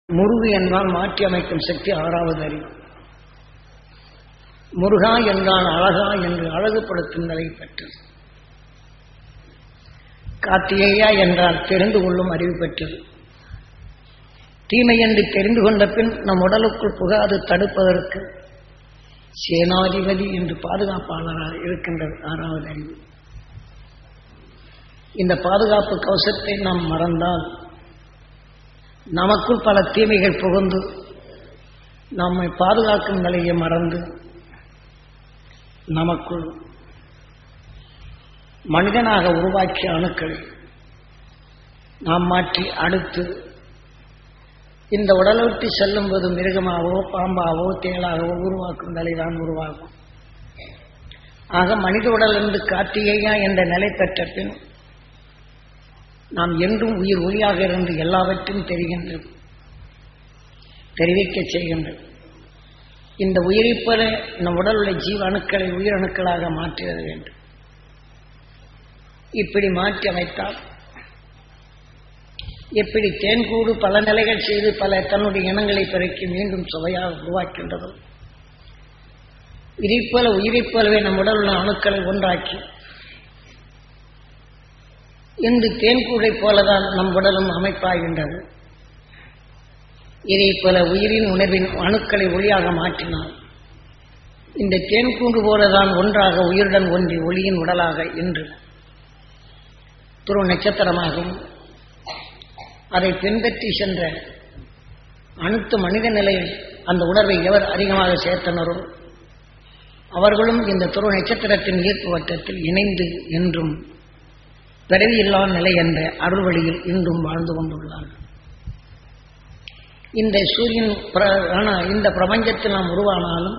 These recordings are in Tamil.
முருகு என்றால் மாற்றி அமைக்கும் சக்தி ஆறாவது அறிவு முருகா என்றால் அழகா என்று அழகுபடுத்தும் நிலை பெற்றது கார்த்திகேயா என்றால் தெரிந்து கொள்ளும் அறிவு பெற்றது தீமை என்று தெரிந்து கொண்ட பின் நம் உடலுக்குள் புகாது தடுப்பதற்கு சேனாதிபதி என்று பாதுகாப்பாளராக இருக்கின்றது ஆறாவது அறிவு இந்த பாதுகாப்பு கவசத்தை நாம் மறந்தால் நமக்குள் பல தீமைகள் புகுந்து நம்மை பாதுகாக்கும் நிலையை மறந்து நமக்குள் மனிதனாக உருவாக்கிய அணுக்களை நாம் மாற்றி அடுத்து இந்த உடலை விட்டு செல்லும்போது மிருகமாகவோ பாம்பாவோ தேளாகவோ உருவாக்கும் நிலைதான் உருவாகும் ஆக மனித உடல் இருந்து கார்த்திகேயா என்ற நிலை பெற்ற பின் நாம் என்றும் உயிர் ஒளியாக இருந்து எல்லாவற்றையும் தெரிகின்றது தெரிவிக்க செய்கின்றது இந்த உயிரைப் போல நம் உடலுள்ள ஜீவ அணுக்களை உயிரணுக்களாக மாற்றிட வேண்டும் இப்படி மாற்றி அமைத்தால் எப்படி தேன்கூடு பல நிலைகள் செய்து பல தன்னுடைய இனங்களை பெருக்கி மீண்டும் சுவையாக உருவாக்கின்றதோ இதைப் போல உயிரைப் போலவே நம் உடலுள்ள அணுக்களை ஒன்றாக்கி இன்று தேன்கூடை போலதான் நம் உடலும் அமைப்பாகின்றது இதைப் போல உயிரின் உணர்வின் அணுக்களை ஒளியாக மாற்றினால் இந்த தேன்கூண்டு போலதான் ஒன்றாக உயிருடன் ஒன்றி ஒளியின் உடலாக இன்று துரு நட்சத்திரமாகவும் அதை பின்பற்றி சென்ற அனைத்து மனித நிலையில் அந்த உணர்வை எவர் அதிகமாக சேர்த்தனரோ அவர்களும் இந்த துரு நட்சத்திரத்தின் ஈர்ப்பு வட்டத்தில் இணைந்து என்றும் பிறவியில்லா நிலை என்ற அருள் வழியில் இன்றும் வாழ்ந்து கொண்டுள்ளார்கள் இந்த சூரியன் இந்த பிரபஞ்சத்தில் நாம் உருவானாலும்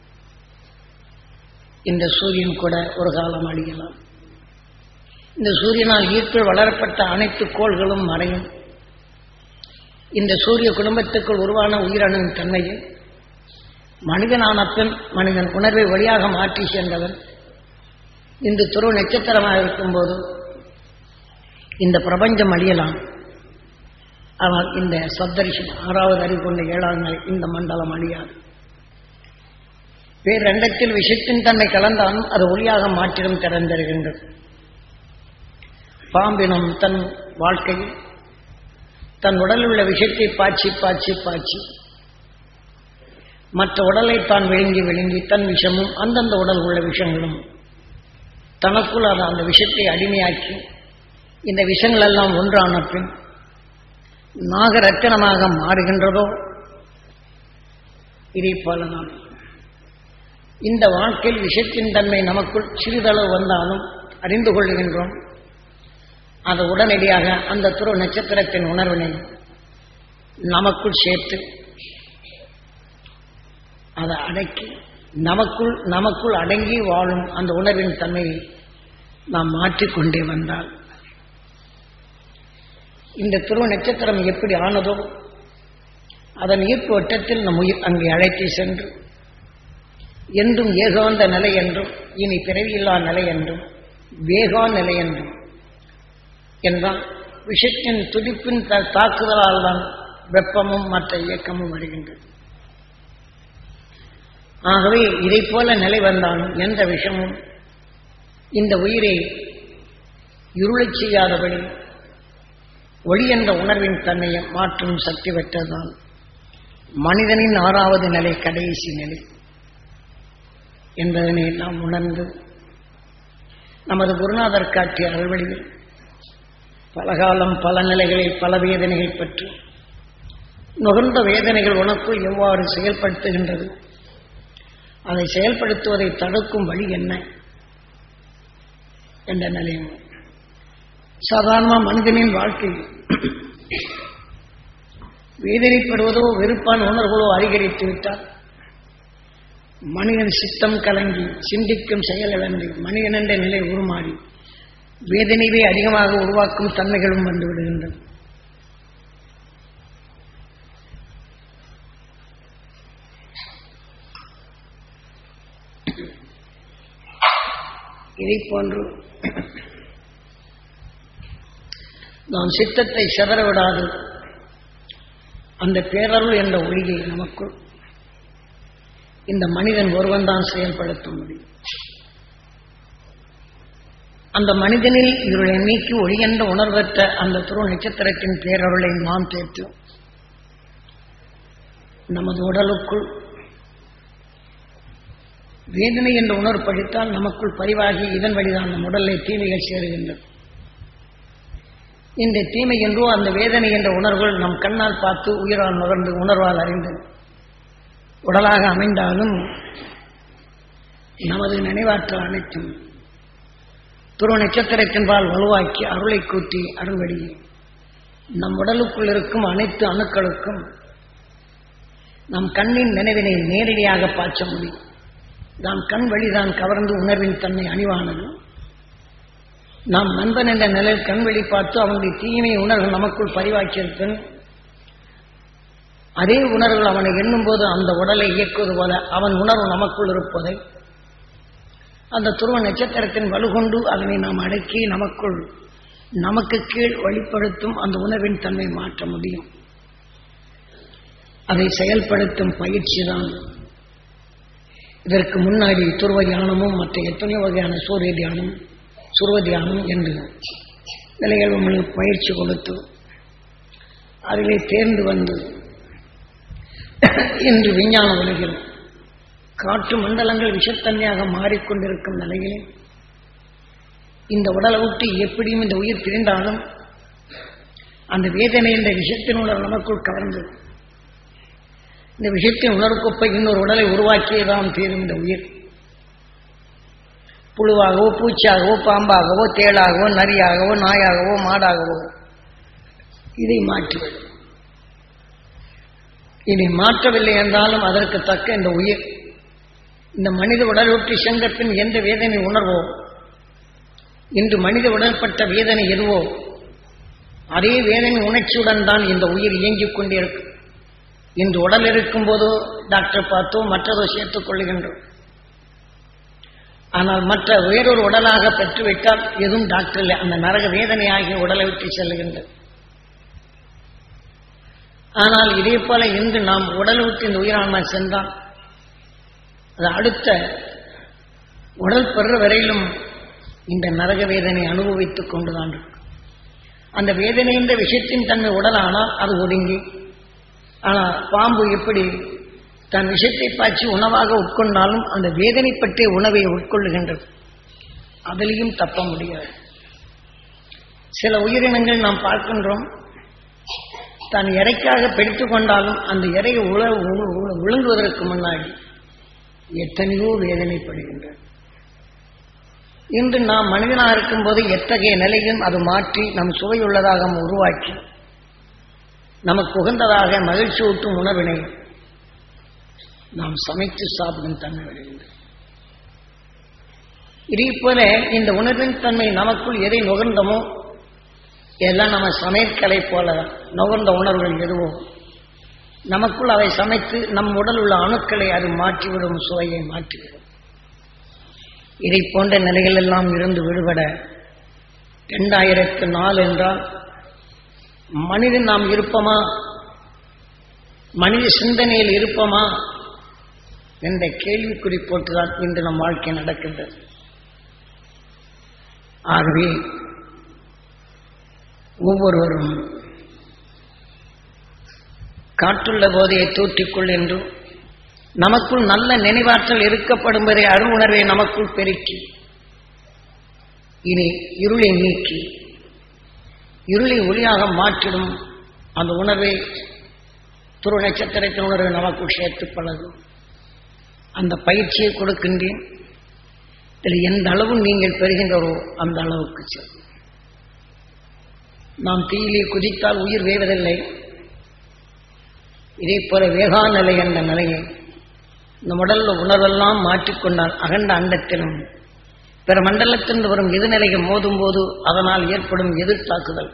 இந்த சூரியன் கூட ஒரு காலம் அழியலாம் இந்த சூரியனால் ஈர்ப்பில் வளரப்பட்ட அனைத்து கோள்களும் மறையும் இந்த சூரிய குடும்பத்துக்குள் உருவான உயிரணுவின் தன்மையை மனிதனான பின் மனிதன் உணர்வை வழியாக மாற்றி சென்றவன் இந்த துரு நட்சத்திரமாக இருக்கும்போது இந்த பிரபஞ்சம் அழியலாம் ஆனால் இந்த சப்தரிஷி ஆறாவது அறிவு கொண்ட ஏழாவது நிலை இந்த மண்டலம் அழியாது வேறு ரெண்டத்தில் விஷத்தின் தன்மை கலந்தாலும் அது ஒளியாக மாற்றிடம் திறந்திருக்கின்றது பாம்பினம் தன் வாழ்க்கையில் தன் உடலில் உள்ள விஷத்தை பாய்ச்சி பாய்ச்சி பாய்ச்சி மற்ற உடலை தான் விழுங்கி விழுங்கி தன் விஷமும் அந்தந்த உடல் உள்ள விஷங்களும் தனக்குள் அது அந்த விஷத்தை அடிமையாக்கி இந்த விஷங்கள் எல்லாம் ஒன்றான பின் நாகரத்தினமாக மாறுகின்றதோ இதை போலதான் இந்த வாழ்க்கையில் விஷத்தின் தன்மை நமக்குள் சிறிதளவு வந்தாலும் அறிந்து கொள்கின்றோம் அது உடனடியாக அந்த துரு நட்சத்திரத்தின் உணர்வினை நமக்குள் சேர்த்து அதை அடக்கி நமக்குள் நமக்குள் அடங்கி வாழும் அந்த உணர்வின் தன்மையை நாம் மாற்றிக்கொண்டே வந்தால் இந்த துருவ நட்சத்திரம் எப்படி ஆனதோ அதன் ஈர்ப்பு வட்டத்தில் நம் உயிர் அங்கே அழைத்து சென்று என்றும் ஏகாந்த நிலை என்றும் இனி பிறவியில்லா நிலை என்றும் வேகா நிலை என்றும் என்றால் விஷத்தின் துடிப்பின் தாக்குதலால் தான் வெப்பமும் மற்ற இயக்கமும் வருகின்றது ஆகவே இதை போல நிலை வந்தாலும் எந்த விஷமும் இந்த உயிரை இருளச் செய்யாதபடி ஒளி என்ற உணர்வின் தன்மையை மாற்றும் சக்தி பெற்றதால் மனிதனின் ஆறாவது நிலை கடைசி நிலை என்பதனை நாம் உணர்ந்து நமது குருநாதர் காட்டிய அல்வழியில் பலகாலம் பல நிலைகளில் பல வேதனைகள் பற்றி நுகர்ந்த வேதனைகள் உனக்குள் எவ்வாறு செயல்படுத்துகின்றது அதை செயல்படுத்துவதை தடுக்கும் வழி என்ன என்ற நிலையம் சாதாரண மனிதனின் வாழ்க்கையில் வேதனைப்படுவதோ வெறுப்பான உணர்வுகளோ அதிகரித்து விட்டால் மனிதன் சித்தம் கலங்கி சிந்திக்கும் செயலிழந்து மனிதன் என்ற நிலை உருமாறி வேதனையை அதிகமாக உருவாக்கும் தன்மைகளும் வந்து விடுகின்றன இதை போன்று நாம் சித்தத்தை செதற விடாது அந்த பேரருள் என்ற ஒளியை நமக்குள் இந்த மனிதன் ஒருவன் தான் செயல்படுத்த முடியும் அந்த மனிதனில் இருளை நீக்கி ஒளி என்ற உணர்வற்ற அந்த துருவ நட்சத்திரத்தின் பேரருளை நாம் சேர்த்து நமது உடலுக்குள் வேதனை என்ற உணர்வு படித்தால் நமக்குள் பதிவாகி இதன் வழிதான் நம் உடலில் தீமைகள் சேருகின்றது இந்த தீமை என்றோ அந்த வேதனை என்ற உணர்வுகள் நம் கண்ணால் பார்த்து உயிரால் நுகர்ந்து உணர்வால் அறிந்து உடலாக அமைந்தாலும் நமது நினைவாற்றல் அனைத்தும் துருவ நட்சத்திரத்தின்பால் வலுவாக்கி அருளை கூட்டி அருள்வடி நம் உடலுக்குள் இருக்கும் அனைத்து அணுக்களுக்கும் நம் கண்ணின் நினைவினை நேரடியாக பாய்ச்ச முடியும் நாம் கண் வழிதான் கவர்ந்து உணர்வின் தன்மை அணிவானது நாம் நண்பன் என்ற நிலையில் கண் வெளி பார்த்து அவனுடைய தீமை உணர்வு நமக்குள் பதிவாக்கியிருப்பின் அதே உணர்வுகள் அவனை எண்ணும் போது அந்த உடலை இயக்குவது போல அவன் உணர்வு நமக்குள் இருப்பதை அந்த துருவ நட்சத்திரத்தின் வலுகொண்டு அதனை நாம் அடக்கி நமக்குள் நமக்கு கீழ் வழிப்படுத்தும் அந்த உணர்வின் தன்மை மாற்ற முடியும் அதை செயல்படுத்தும் பயிற்சி தான் இதற்கு முன்னாடி துருவ தியானமும் மற்ற எத்தனையோ வகையான சூரிய தியானம் சுருவ தியானம் என்று நிலைகள் உங்களுக்கு பயிற்சி கொடுத்து அதிலே தேர்ந்து வந்து இன்று விஞ்ஞான உலகில் காற்று மண்டலங்கள் விஷத்தன்மையாக மாறிக்கொண்டிருக்கும் நிலையில் இந்த உடலை விட்டு எப்படியும் இந்த உயிர் பிரிந்தாலும் அந்த வேதனை என்ற விஷத்தின் உணர்வு நமக்குள் கலந்து இந்த விஷயத்தின் உணர்வுக்கொப்பை இன்னொரு உடலை உருவாக்கியதான் தீரும் இந்த உயிர் புழுவாகவோ பூச்சியாகவோ பாம்பாகவோ தேளாகவோ நரியாகவோ நாயாகவோ மாடாகவோ இதை மாற்றுவது இதை மாற்றவில்லை என்றாலும் அதற்கு தக்க இந்த உயிர் இந்த மனித உடல் விட்டு சென்ற பின் எந்த வேதனை உணர்வோ இன்று மனித உடல்பட்ட வேதனை எதுவோ அதே வேதனை உணர்ச்சியுடன் தான் இந்த உயிர் இயங்கிக் கொண்டிருக்கும் இன்று உடல் இருக்கும் போதோ டாக்டர் பார்த்தோ மற்றதோ சேர்த்துக் கொள்ளுகின்றோம் ஆனால் மற்ற வேறொரு உடலாக பெற்றுவிட்டால் எதுவும் டாக்டர் இல்லை அந்த நரக வேதனையாகிய உடலை விட்டு செல்லுகின்றது ஆனால் இதே போல இன்று நாம் உடலை விட்டு இந்த உயிரான்மா சென்றால் அது அடுத்த உடல் பெற வரையிலும் இந்த நரக வேதனை அனுபவித்துக் கொண்டுதான் இருக்கும் அந்த வேதனை என்ற விஷயத்தின் தன்மை உடலானால் அது ஒடுங்கி ஆனால் பாம்பு எப்படி தன் விஷத்தை பாய்ச்சி உணவாக உட்கொண்டாலும் அந்த வேதனை பற்றிய உணவை உட்கொள்ளுகின்றது அதிலையும் தப்ப முடியாது சில உயிரினங்கள் நாம் பார்க்கின்றோம் தான் இறைக்காக பிடித்து கொண்டாலும் அந்த இறையை உல விழுங்குவதற்கு முன்னாடி எத்தனையோ வேதனைப்படுகின்றது இன்று நாம் மனிதனாக இருக்கும்போது எத்தகைய நிலையும் அது மாற்றி நம் சுவையுள்ளதாக உருவாக்கி நமக்கு உகந்ததாக மகிழ்ச்சி ஊட்டும் உணவினை நாம் சமைத்து சாப்பிடும் தன்மை வருகின்றது இதே போல இந்த உணர்வின் தன்மை நமக்குள் எதை நுகர்ந்தமோ எல்லாம் நம்ம சமையற்கலை போல நுகர்ந்த உணர்வுகள் எதுவோ நமக்குள் அதை சமைத்து நம் உடல் உள்ள அணுக்களை அது மாற்றிவிடும் சுவையை மாற்றிவிடும் இதை போன்ற நிலைகள் எல்லாம் இருந்து விடுபட இரண்டாயிரத்து நாலு என்றால் மனிதன் நாம் இருப்போமா மனித சிந்தனையில் இருப்போமா என்ற கேள்விக்குறி போட்டுதான் இன்று நம் வாழ்க்கை நடக்கின்றது ஆகவே ஒவ்வொருவரும் காற்றுள்ள போதையை தூற்றிக்கொள் என்றும் நமக்குள் நல்ல நினைவாற்றல் இருக்கப்படும் வரை அருள் உணர்வை நமக்குள் பெருக்கி இனி இருளை நீக்கி இருளை ஒளியாக மாற்றிடும் அந்த உணர்வை துரு நட்சத்திரத்தின் உணர்வை நமக்குள் சேர்த்து பழகும் அந்த பயிற்சியை கொடுக்கின்றேன் இதில் எந்த அளவு நீங்கள் பெறுகின்றோ அந்த அளவுக்கு செல்லும் நாம் தீயிலே குதித்தால் உயிர் வேவதில்லை இதே போல வேகா நிலை என்ற நிலையை இந்த உடல்ல உணர்வெல்லாம் மாற்றிக்கொண்டால் அகண்ட அண்டத்திலும் பிற மண்டலத்திலிருந்து வரும் எதிர்நிலைகள் மோதும் போது அதனால் ஏற்படும் எதிர் தாக்குதல்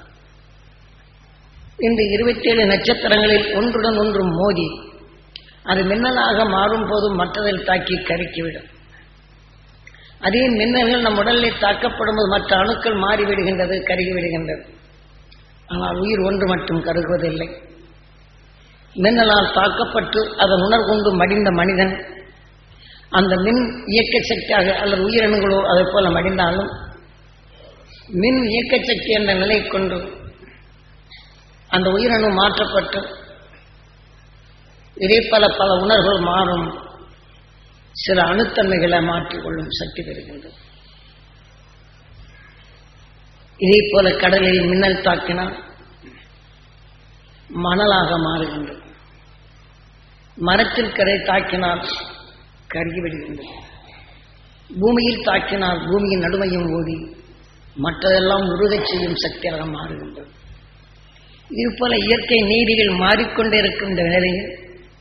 இந்த இருபத்தேழு நட்சத்திரங்களில் ஒன்றுடன் ஒன்று மோதி அது மின்னலாக மாறும் போது மற்றதில் தாக்கி கருக்கிவிடும் அதே மின்னல்கள் நம் உடலில் தாக்கப்படும் போது மற்ற அணுக்கள் மாறிவிடுகின்றது கருகி விடுகின்றது ஆனால் உயிர் ஒன்று மட்டும் கருகுவதில்லை மின்னலால் தாக்கப்பட்டு அதன் உணர்கொண்டு மடிந்த மனிதன் அந்த மின் இயக்க சக்தியாக அல்லது உயிரினங்களோ அதை போல மடிந்தாலும் மின் இயக்க சக்தி என்ற நிலை கொண்டு அந்த உயிரணு மாற்றப்பட்டு இதே பல பல உணர்வுகள் மாறும் சில அணுத்தன்மைகளை மாற்றிக்கொள்ளும் சக்தி பெறுகின்றது இதே போல கடலில் மின்னல் தாக்கினால் மணலாக மாறுகின்றது மரத்தில் கரை தாக்கினால் கருகி விடுகின்றது பூமியில் தாக்கினால் பூமியின் நடுமையும் ஓடி மற்றதெல்லாம் உருகச் செய்யும் சக்தியாக மாறுகின்றது இது போல இயற்கை நீதிகள் மாறிக்கொண்டே இருக்கின்ற நிலையில்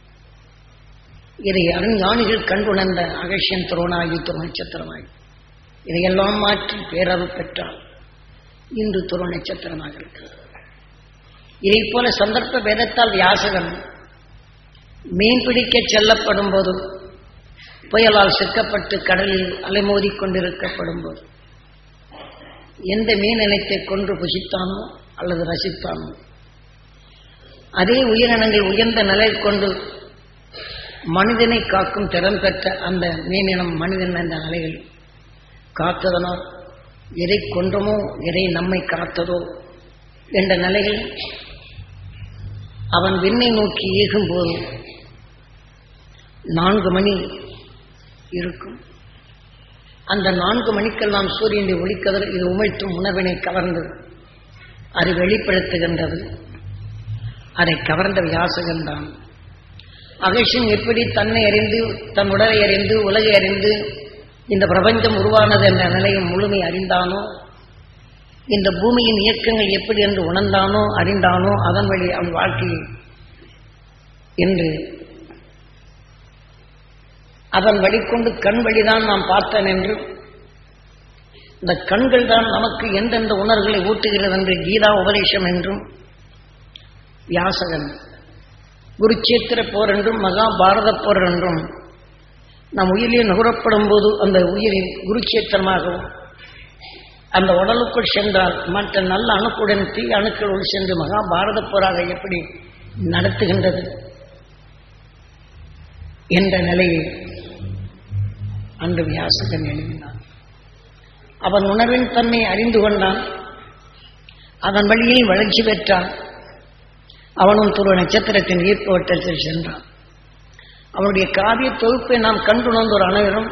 இதை அருஞானிகள் கண்டுணர்ந்த அகசியன் துரோணாகி துரு நட்சத்திரமாகி இதையெல்லாம் மாற்றி பேரருள் பெற்றால் இன்று துரு நட்சத்திரமாக இருக்கிறது இதை போல சந்தர்ப்ப பேதத்தால் வியாசகன் மீன் பிடிக்க செல்லப்படும் போது புயலால் சிக்கப்பட்டு கடலில் அலைமோதி கொண்டிருக்கப்படும் போது எந்த மீன் இனத்தை கொன்று புசித்தானோ அல்லது ரசித்தானோ அதே உயிரினங்கள் உயர்ந்த நிலை கொண்டு மனிதனை காக்கும் திறன் பெற்ற அந்த மீனினம் மனிதன் என்ற நிலையில் காத்ததனால் எதை கொன்றமோ எதை நம்மை காத்ததோ என்ற நிலையில் அவன் விண்ணை நோக்கி ஏகும்போது நான்கு மணி இருக்கும் அந்த நான்கு மணிக்கெல்லாம் சூரியனுடைய ஒளிக்கதிர் இது உமிழ்த்தும் உணர்வினை கவர்ந்து அது வெளிப்படுத்துகின்றது அதை கவர்ந்த வியாசகன் தான் அகேஷன் எப்படி தன்னை அறிந்து தன் உடலை அறிந்து உலகை அறிந்து இந்த பிரபஞ்சம் உருவானது என்ற நிலையை முழுமை அறிந்தானோ இந்த பூமியின் இயக்கங்கள் எப்படி என்று உணர்ந்தானோ அறிந்தானோ அதன் வழி அவன் வாழ்க்கையை என்று அதன் வழிகொண்டு கண் வழிதான் நாம் பார்த்தேன் என்று இந்த கண்கள் தான் நமக்கு எந்தெந்த உணர்வுகளை ஊட்டுகிறது என்று கீதா உபதேசம் என்றும் வியாசகன் குருச்சேத்திர போர் என்றும் மகாபாரத போர் என்றும் நம் உயிரில் நுகரப்படும் போது அந்த உயிரின் குருச்சேத்திரமாகவும் அந்த உடலுக்குள் சென்றால் மற்ற நல்ல அணுக்குடன் தீ அணுக்களுள் சென்று மகாபாரத போராக எப்படி நடத்துகின்றது என்ற நிலையை அன்று வியாசகன் எழுதினான் அவன் உணர்வின் தன்மை அறிந்து கொண்டான் அதன் வழியில் வளர்ச்சி பெற்றான் அவனும் துருவ நட்சத்திரத்தின் ஈர்ப்பு வட்டத்தில் சென்றான் அவனுடைய காவிய தொகுப்பை நாம் கண்டுணர்ந்த ஒரு அனைவரும்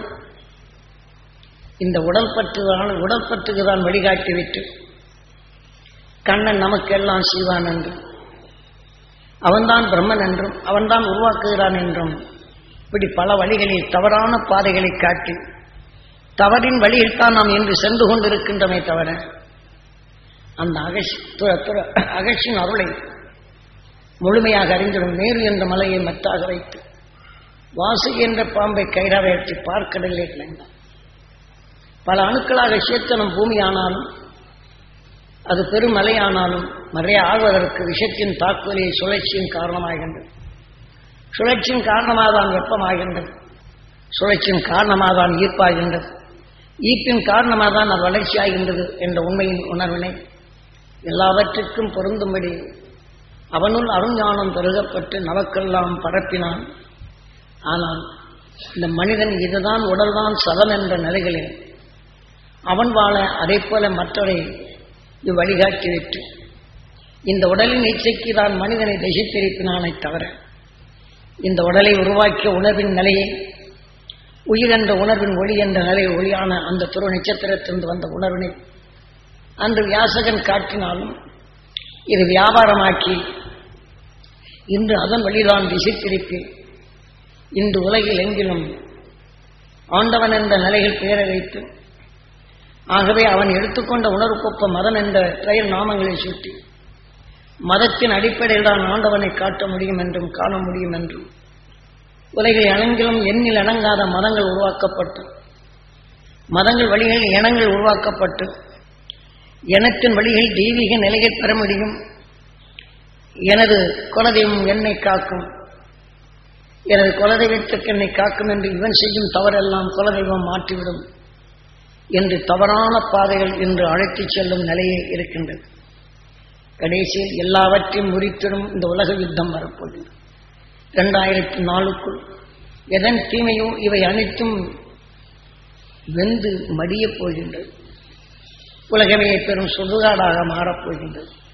இந்த உடல் பற்றுதான் உடல் பற்றுக்கு தான் வழிகாட்டி விட்டு கண்ணன் நமக்கெல்லாம் செய்வான் என்றும் அவன்தான் பிரம்மன் என்றும் அவன்தான் உருவாக்குகிறான் என்றும் இப்படி பல வழிகளில் தவறான பாதைகளை காட்டி தவறின் வழியில் தான் நாம் இன்று சென்று கொண்டிருக்கின்றமே தவிர அந்த அகஷ் அகஷின் அருளை முழுமையாக அறிந்திடும் நேரு என்ற மலையை மத்தாக வைத்து வாசு என்ற பாம்பை கயிறாக ஏற்றி பார்க்கடலே கிளைந்தான் பல அணுக்களாக சேத்தனம் பூமியானாலும் அது பெருமலையானாலும் மறைய ஆகுவதற்கு விஷத்தின் தாக்குதலை சுழற்சியின் காரணமாகின்றது சுழற்சியின் காரணமாக தான் வெப்பமாகின்றது சுழற்சியின் காரணமாக தான் ஈர்ப்பாகின்றது ஈர்ப்பின் காரணமாக தான் அது வளர்ச்சியாகின்றது என்ற உண்மையின் உணர்வினை எல்லாவற்றுக்கும் பொருந்தும்படி அவனுள் அருஞானம் பெருகப்பட்டு நமக்கெல்லாம் பரப்பினான் ஆனால் இந்த மனிதன் இதுதான் உடல்தான் சதம் என்ற நிலைகளில் அவன் வாழ அதே போல மற்றவரை வழிகாட்டி விட்டு இந்த உடலின் இச்சைக்கு தான் மனிதனை திசை திருப்பினானே தவிர இந்த உடலை உருவாக்கிய உணர்வின் நிலையை உயிர் என்ற உணர்வின் ஒளி என்ற நிலை ஒளியான அந்த துரு நட்சத்திரத்திலிருந்து வந்த உணர்வினை அன்று வியாசகன் காட்டினாலும் இது வியாபாரமாக்கி இன்று அதன் வழிதான் திசை திருப்பி இன்று உலகில் எங்கிலும் ஆண்டவன் என்ற நிலையில் பெயர வைத்து ஆகவே அவன் எடுத்துக்கொண்ட உணர்வுக்கொப்ப மதம் என்ற பெயர் நாமங்களை சுட்டி மதத்தின் அடிப்படையில் தான் ஆண்டவனை காட்ட முடியும் என்றும் காண முடியும் என்றும் உலகில் அணங்கிலும் எண்ணில் அடங்காத மதங்கள் உருவாக்கப்பட்டு மதங்கள் வழிகளில் இனங்கள் உருவாக்கப்பட்டு இனத்தின் வழிகளில் தெய்வீக நிலையை பெற முடியும் எனது குலதெய்வம் என்னை காக்கும் எனது குலதெய்வத்துக்கு என்னை காக்கும் என்று இவன் செய்யும் தவறெல்லாம் குலதெய்வம் மாற்றிவிடும் என்று தவறான பாதைகள் இன்று அழைத்துச் செல்லும் நிலையே இருக்கின்றது கடைசியில் எல்லாவற்றையும் முறித்திடும் இந்த உலக யுத்தம் வரப்போகிறது இரண்டாயிரத்தி நாலுக்குள் எதன் தீமையோ இவை அனைத்தும் வெந்து மடியப் போகின்றது உலகமே பெரும் சுடுகாடாக மாறப் போகின்றது